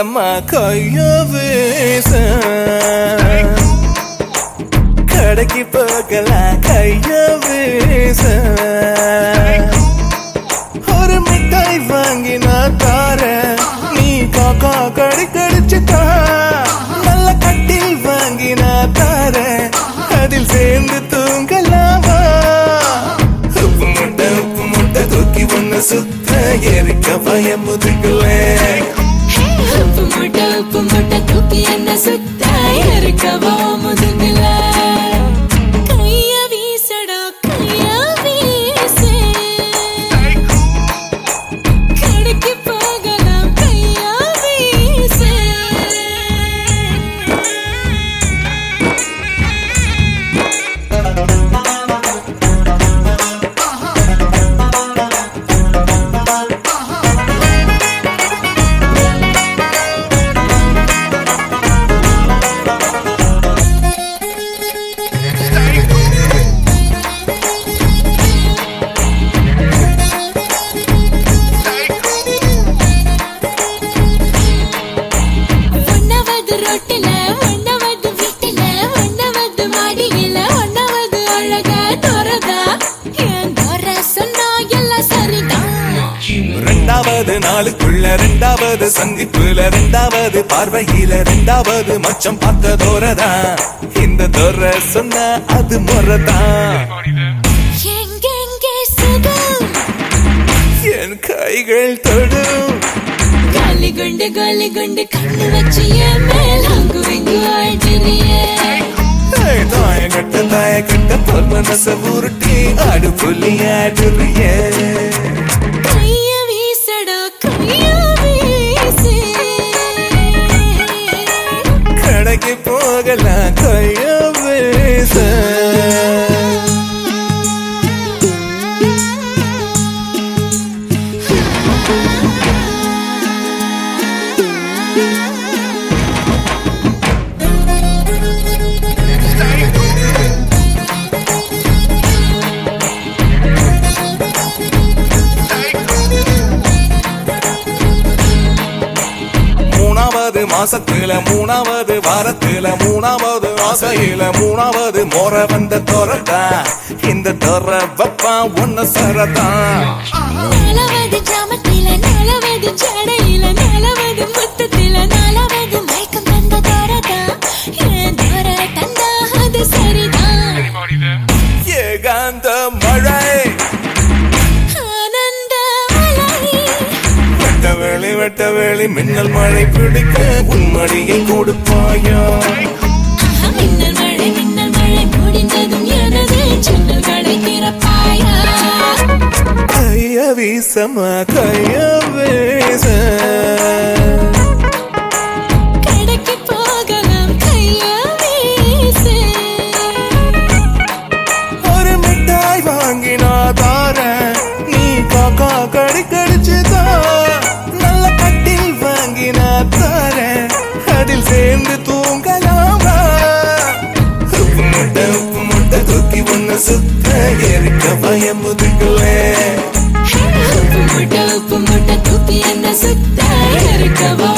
வீசம்மா கைய வீச கடைக்கு போகலாம் கைய வீச ஒரு மிட்டாய் வாங்கி நான் தாரேன் நீ காக்கா கடி கடிச்சுட்டா நல்ல கட்டில் வாங்கி நான் தாரேன் அதில் சேர்ந்து தூங்கலாமா உப்பு முட்டை உப்பு முட்டை தூக்கி ஒண்ணு சுத்த எரிக்க பயம் முதுகுல உப்பு மூட்டை உப்பு மூட்டை தூக்கி என்ன சுத்த இருக்கவோ முதுகுல கைய வீசடா கைய வீசு கடைக்கு போகலாம் கைய வீசு ஒன்னாவது ரோட்டுல ஒன்னாவது வீட்டுல ஒன்னாவது மாடியில ஒன்னாவது அழகா தோறதா என் தோற சொன்னா எல்லாம் சரிதான் ரெண்டாவது நாளுக்குள்ள ரெண்டாவது சந்திப்புல ரெண்டாவது பார்வையில ரெண்டாவது மச்சம் பார்த்த தோரதான் இந்த தோர சொன்ன அது முறதான் எங்கெங்கே சுகம் என் கைகள் தொடும் காலி குண்டு காலி குண்டு கண்ணு வச்சு என் மேல் அங்கு இங்கு ஆழ்கிறியே ஏய், தாய கட்ட தாய கட்ட பொல் மனச உருட்டி ஆடு புள்ளி ஆடுறிய கைய வீசடா கைய வீசு கடைக்கு போகலாம் கைய வீச மூணாவது மாசத்துல மூணாவது வாரத்துல மூணாவது ஆசையில மூணாவது மோர வந்த தோரதா இந்த தோர வப்பா ஒன்ன சரதா நாலாவது ஜாமத்தில நாலாவது ஜடையில நாலாவது முத்தத்தில நாலாவது மயக்கம் தந்த தோரதா என் தோர தந்தா அது சரிதான் ஏகாந்த மழை ஆனந்த அலை வெட்ட வேளி வெட்ட வேளி மின்னல் மழை பிடிக்க உன்மடியை கொடுப்பாயா ஆஹா, மின்னல் மழை மின்னல் மழை முடிந்ததும் எனது ஜன்னல்களை திறப்பாயா கைய வீசமா கைய வீச கடைக்கு போகலாம் கைய வீசு ஒரு மிட்டாய் வாங்கினா தாரேன் நீ காக்கா கடி கடிச்சுதா நல்ல கட்டில் வாங்கினா தாரேன் அதில் சேர்ந்து தூங்கலாமா உப்பு முட்டை உப்பு முட்டை தூக்கி ஒண்ணு சுத்த எரிக்க பயம் முதுகுல உப்பு மூட்டை உப்பு மூட்டை தூக்கி என்ன சுத்த இருக்கவோ